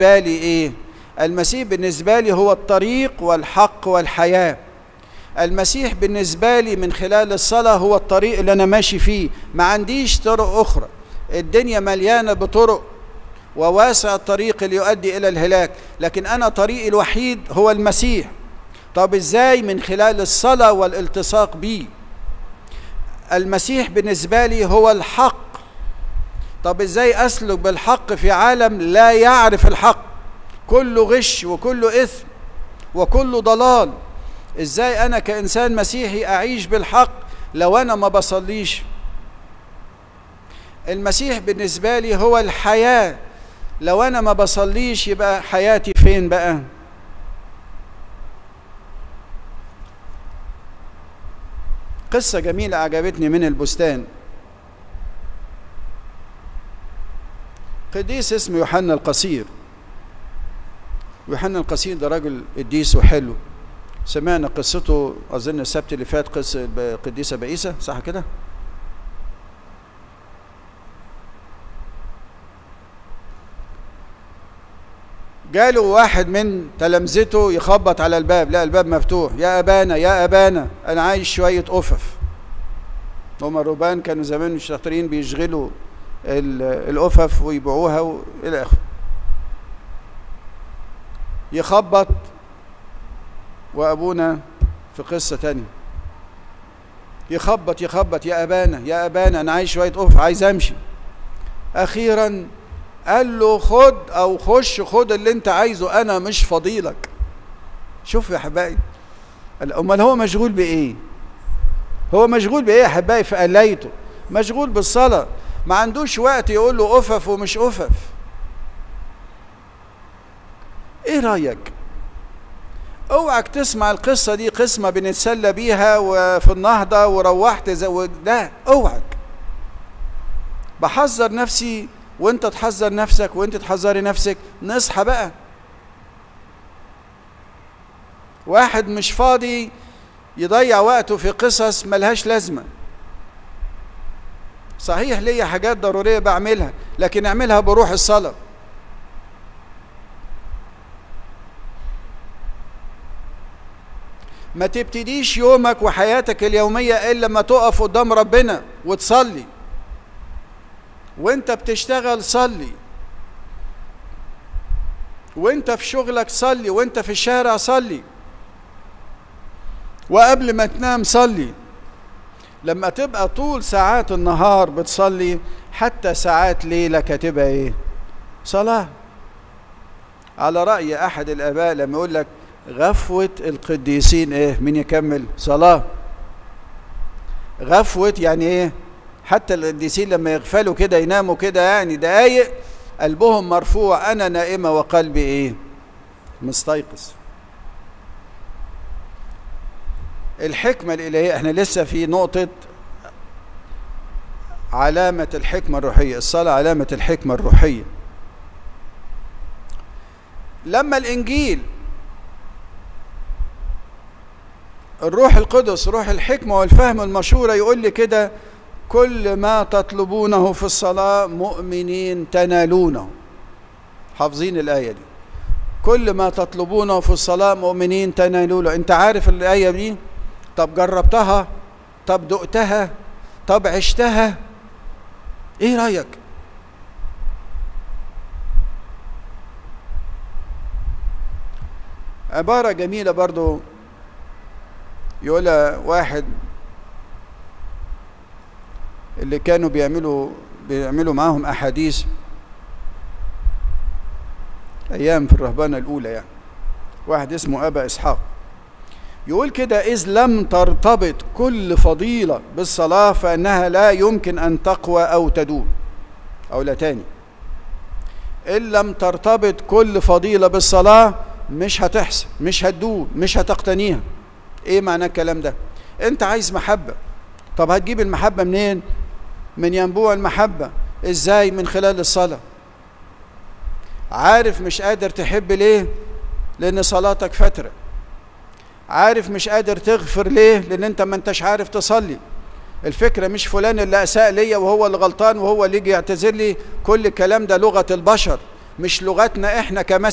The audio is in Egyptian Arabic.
بالي ايه المسيح بالنسبه لي هو الطريق والحق والحياه المسيح بالنسبه لي من خلال الصلاه هو الطريق اللي انا ماشي فيه ما عنديش طرق اخرى الدنيا مليانه بطرق وواسع الطريق اللي يؤدي الى الهلاك لكن انا طريقي الوحيد هو المسيح طب ازاي من خلال الصلاه والالتصاق بيه المسيح بالنسبه لي هو الحق طب ازاي اسلك بالحق في عالم لا يعرف الحق كله غش وكله اثم وكله ضلال ازاي انا كانسان مسيحي اعيش بالحق لو انا ما بصليش المسيح بالنسبه لي هو الحياه لو انا ما بصليش يبقى حياتي فين بقى قصه جميله عجبتني من البستان قديس اسمه يوحنا القصير يوحنا القصير ده راجل قديس وحلو سمعنا قصته اظن السبت اللي فات قصه القديسه بائسه صح كده جاله واحد من تلامذته يخبط على الباب لا الباب مفتوح يا ابانا يا ابانا انا عايز شويه قفف هما الرهبان كانوا زمان شاطرين بيشغلوا القفف ويبيعوها والى اخره يخبط وابونا في قصه تانية يخبط يخبط يا ابانا يا ابانا انا عايز شويه قفف عايز امشي اخيرا قال له خد او خش خد اللي انت عايزه انا مش فضيلك شوف يا حبايبي امال هو مشغول بايه هو مشغول بايه يا حبايبي في قلايته مشغول بالصلاه ما عندوش وقت يقول له أفف ومش أفف ايه رأيك اوعك تسمع القصة دي قسمة بنتسلى بيها وفي النهضة وروحت زو... لا اوعك بحذر نفسي وانت تحذر نفسك وانت تحذري نفسك نصحى بقى واحد مش فاضي يضيع وقته في قصص ملهاش لازمه صحيح ليا حاجات ضروريه بعملها لكن اعملها بروح الصلاه ما تبتديش يومك وحياتك اليوميه الا لما تقف قدام ربنا وتصلي وانت بتشتغل صلي وانت في شغلك صلي وانت في الشارع صلي وقبل ما تنام صلي لما تبقى طول ساعات النهار بتصلي حتى ساعات ليلك هتبقى ايه صلاة على رأي أحد الآباء لما يقول لك غفوة القديسين ايه مين يكمل صلاة غفوة يعني ايه حتى القديسين لما يغفلوا كده يناموا كده يعني دقايق قلبهم مرفوع أنا نائمة وقلبي ايه مستيقظ الحكمة الإلهية احنا لسه في نقطة علامة الحكمة الروحية الصلاة علامة الحكمة الروحية لما الإنجيل الروح القدس روح الحكمة والفهم المشورة يقول لي كده كل ما تطلبونه في الصلاة مؤمنين تنالونه حافظين الآية دي كل ما تطلبونه في الصلاة مؤمنين تنالونه انت عارف الآية دي طب جربتها طب دقتها طب عشتها ايه رايك عبارة جميلة برضو يقولها واحد اللي كانوا بيعملوا بيعملوا معاهم أحاديث أيام في الرهبانة الأولى يعني واحد اسمه أبا إسحاق يقول كده إذ لم ترتبط كل فضيلة بالصلاة فإنها لا يمكن أن تقوى أو تدوم أو لا تاني إن لم ترتبط كل فضيلة بالصلاة مش هتحصل مش هتدوم مش هتقتنيها إيه معنى الكلام ده أنت عايز محبة طب هتجيب المحبة منين من ينبوع المحبة إزاي من خلال الصلاة عارف مش قادر تحب ليه لأن صلاتك فترة عارف مش قادر تغفر ليه لان انت ما انتش عارف تصلي الفكره مش فلان اللي اساء ليا وهو اللي غلطان وهو اللي يجي يعتذر لي كل الكلام ده لغه البشر مش لغتنا احنا كمسيح